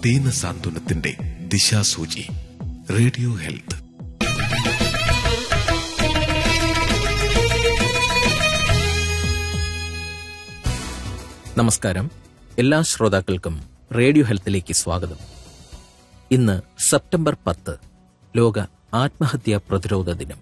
ദീന സാന്ത്വനത്തിന്റെ ദിശാസൂചി radio health നമസ്കാരം എല്ലാ ശ്രോതാക്കൾക്കും റേഡിയോ ഹെൽത്തിലേക്ക് സ്വാഗതം ഇന്ന് സെപ്റ്റംബർ പത്ത് ലോക ആത്മഹത്യാ പ്രതിരോധ ദിനം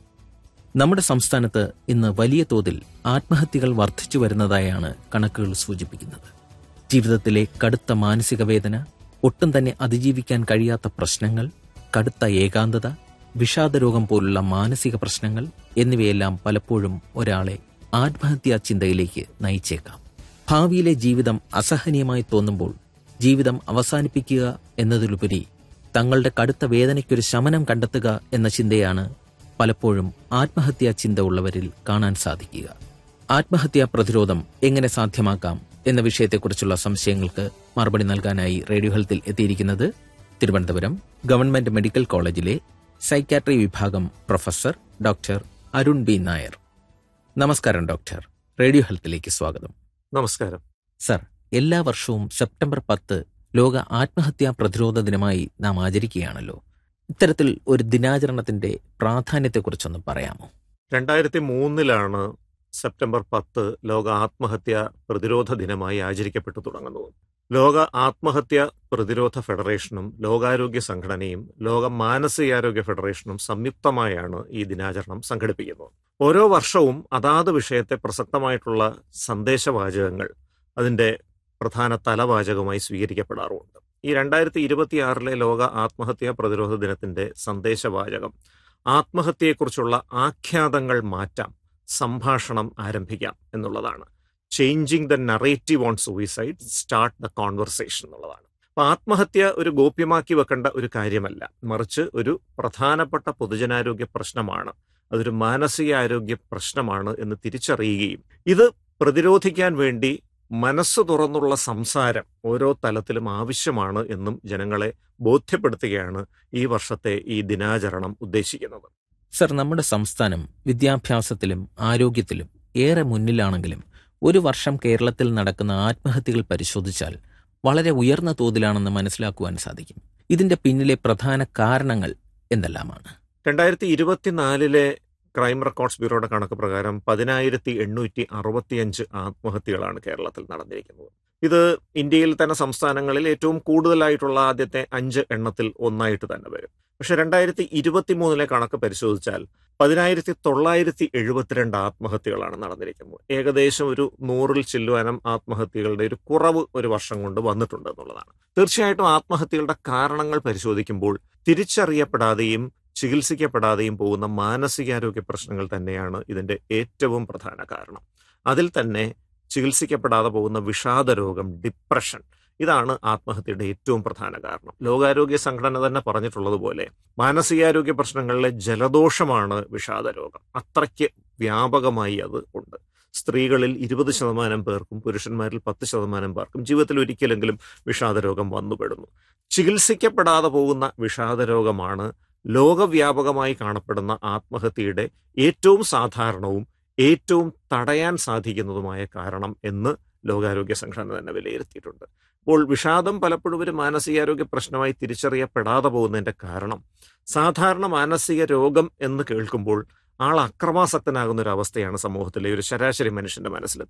നമ്മുടെ സംസ്ഥാനത്ത് ഇന്ന് വലിയ തോതിൽ ആത്മഹത്യകൾ വർദ്ധിച്ചു വരുന്നതായാണ് കണക്കുകൾ സൂചിപ്പിക്കുന്നത് ജീവിതത്തിലെ കടുത്ത മാനസിക വേദന ഒട്ടും തന്നെ അതിജീവിക്കാൻ കഴിയാത്ത പ്രശ്നങ്ങൾ കടുത്ത ഏകാന്തത വിഷാദരോഗം പോലുള്ള മാനസിക പ്രശ്നങ്ങൾ എന്നിവയെല്ലാം പലപ്പോഴും ഒരാളെ ആത്മഹത്യാ ചിന്തയിലേക്ക് നയിച്ചേക്കാം ഭാവിയിലെ ജീവിതം അസഹനീയമായി തോന്നുമ്പോൾ ജീവിതം അവസാനിപ്പിക്കുക എന്നതിലുപരി തങ്ങളുടെ കടുത്ത വേദനയ്ക്കൊരു ശമനം കണ്ടെത്തുക എന്ന ചിന്തയാണ് പലപ്പോഴും ആത്മഹത്യാ ചിന്ത ഉള്ളവരിൽ കാണാൻ സാധിക്കുക ആത്മഹത്യാ പ്രതിരോധം എങ്ങനെ സാധ്യമാക്കാം എന്ന വിഷയത്തെക്കുറിച്ചുള്ള സംശയങ്ങൾക്ക് മറുപടി നൽകാനായി റേഡിയോ ഹെൽത്തിൽ എത്തിയിരിക്കുന്നത് തിരുവനന്തപുരം ഗവൺമെന്റ് മെഡിക്കൽ കോളേജിലെ സൈക്കാട്രി വിഭാഗം professor doctor Arun B Nair നമസ്കാരം ഡോക്ടർ റേഡിയോ ഹെൽത്തിലേക്ക് സ്വാഗതം നമസ്കാരം സർ എല്ലാ വർഷവും സെപ്റ്റംബർ പത്ത് ലോക ആത്മഹത്യാ പ്രതിരോധ ദിനമായി നാം ആചരിക്കുകയാണല്ലോ ഇത്തരത്തിൽ ഒരു ദിനാചരണത്തിന്റെ പ്രാധാന്യത്തെക്കുറിച്ചൊന്ന് പറയാമോ രണ്ടായിരത്തി മൂന്നിലാണ് സെപ്റ്റംബർ പത്ത് ലോക ആത്മഹത്യ പ്രതിരോധ ദിനമായി ആചരിക്കപ്പെട്ടു തുടങ്ങുന്നത് ലോക ആത്മഹത്യ പ്രതിരോധ ഫെഡറേഷനും ലോകാരോഗ്യ സംഘടനയും ലോക മാനസികാരോഗ്യ ഫെഡറേഷനും സംയുക്തമായാണ് ഈ ദിനാചരണം സംഘടിപ്പിക്കുന്നത് ഓരോ വർഷവും അതാത് വിഷയത്തെ പ്രസക്തമായിട്ടുള്ള സന്ദേശവാചകങ്ങൾ അതിന്റെ പ്രധാന തലവാചകമായി സ്വീകരിക്കപ്പെടാറുമുണ്ട് ഈ രണ്ടായിരത്തി ഇരുപത്തിയാറിലെ ലോക ആത്മഹത്യാ പ്രതിരോധ ദിനത്തിന്റെ സന്ദേശവാചകം ആത്മഹത്യയെക്കുറിച്ചുള്ള ആഖ്യാതങ്ങൾ മാറ്റാം സംഭാഷണം ആരംഭിക്കാം എന്നുള്ളതാണ് changing the narrative on suicide start the conversation എന്നുള്ളതാണ് അപ്പൊ ആത്മഹത്യ ഒരു ഗോപ്യമാക്കി വെക്കേണ്ട ഒരു കാര്യമല്ല മറിച്ച് ഒരു പ്രധാനപ്പെട്ട പൊതുജനാരോഗ്യ പ്രശ്നമാണ് അതൊരു മാനസികാരോഗ്യ പ്രശ്നമാണ് എന്ന് തിരിച്ചറിയുകയും ഇത് പ്രതിരോധിക്കാൻ വേണ്ടി മനസ്സ് തുറന്നുള്ള സംസാരം ഓരോ തലത്തിലും ആവശ്യമാണ് എന്നും ജനങ്ങളെ ബോധ്യപ്പെടുത്തുകയാണ് ഈ വർഷത്തെ ഈ ദിനാചരണം ഉദ്ദേശിക്കുന്നത് സർ നമ്മുടെ സംസ്ഥാനം വിദ്യാഭ്യാസത്തിലും ആരോഗ്യത്തിലും ഏറെ മുന്നിലാണെങ്കിലും ഒരു വർഷം കേരളത്തിൽ നടക്കുന്ന ആത്മഹത്യകൾ പരിശോധിച്ചാൽ വളരെ ഉയർന്ന തോതിലാണെന്ന് മനസ്സിലാക്കുവാൻ സാധിക്കും ഇതിന്റെ പിന്നിലെ പ്രധാന കാരണങ്ങൾ എന്തെല്ലാമാണ് രണ്ടായിരത്തി ഇരുപത്തിനാലിലെ ക്രൈം റെക്കോർഡ്സ് ബ്യൂറോയുടെ കണക്ക് പ്രകാരം പതിനായിരത്തി എണ്ണൂറ്റി അറുപത്തിയഞ്ച് ആത്മഹത്യകളാണ് കേരളത്തിൽ നടന്നിരിക്കുന്നത് ഇത് ഇന്ത്യയിൽ തന്നെ സംസ്ഥാനങ്ങളിൽ ഏറ്റവും കൂടുതലായിട്ടുള്ള ആദ്യത്തെ അഞ്ച് എണ്ണത്തിൽ ഒന്നായിട്ട് തന്നെ വരും പക്ഷെ രണ്ടായിരത്തി ഇരുപത്തി മൂന്നിലെ കണക്ക് പരിശോധിച്ചാൽ പതിനായിരത്തി തൊള്ളായിരത്തി എഴുപത്തിരണ്ട് ആത്മഹത്യകളാണ് നടന്നിരിക്കുന്നത് ഏകദേശം ഒരു നൂറിൽ ചില്ലുവാനം ആത്മഹത്യകളുടെ ഒരു കുറവ് ഒരു വർഷം കൊണ്ട് വന്നിട്ടുണ്ട് എന്നുള്ളതാണ് തീർച്ചയായിട്ടും ആത്മഹത്യകളുടെ കാരണങ്ങൾ പരിശോധിക്കുമ്പോൾ തിരിച്ചറിയപ്പെടാതെയും ചികിത്സിക്കപ്പെടാതെയും പോകുന്ന മാനസികാരോഗ്യ പ്രശ്നങ്ങൾ തന്നെയാണ് ഇതിന്റെ ഏറ്റവും പ്രധാന കാരണം അതിൽ തന്നെ ചികിത്സിക്കപ്പെടാതെ പോകുന്ന വിഷാദ രോഗം ഡിപ്രഷൻ ഇതാണ് ആത്മഹത്യയുടെ ഏറ്റവും പ്രധാന കാരണം ലോകാരോഗ്യ സംഘടന തന്നെ പറഞ്ഞിട്ടുള്ളതുപോലെ മാനസികാരോഗ്യ പ്രശ്നങ്ങളിലെ ജലദോഷമാണ് വിഷാദ രോഗം അത്രയ്ക്ക് വ്യാപകമായി അത് ഉണ്ട് സ്ത്രീകളിൽ ഇരുപത് ശതമാനം പേർക്കും പുരുഷന്മാരിൽ പത്ത് ശതമാനം പേർക്കും ജീവിതത്തിൽ ഒരിക്കലെങ്കിലും വിഷാദരോഗം വന്നുപെടുന്നു ചികിത്സിക്കപ്പെടാതെ പോകുന്ന വിഷാദരോഗമാണ് ലോകവ്യാപകമായി കാണപ്പെടുന്ന ആത്മഹത്യയുടെ ഏറ്റവും സാധാരണവും ഏറ്റവും തടയാൻ സാധിക്കുന്നതുമായ കാരണം എന്ന് ലോകാരോഗ്യ സംഘടന തന്നെ വിലയിരുത്തിയിട്ടുണ്ട് അപ്പോൾ വിഷാദം പലപ്പോഴും ഒരു മാനസികാരോഗ്യ പ്രശ്നമായി തിരിച്ചറിയപ്പെടാതെ പോകുന്നതിന്റെ കാരണം സാധാരണ മാനസിക രോഗം എന്ന് കേൾക്കുമ്പോൾ ആൾ അക്രമാസക്തനാകുന്ന ഒരു അവസ്ഥയാണ് സമൂഹത്തിലെ ഒരു ശരാശരി മനുഷ്യന്റെ മനസ്സിലെത്തുന്നത്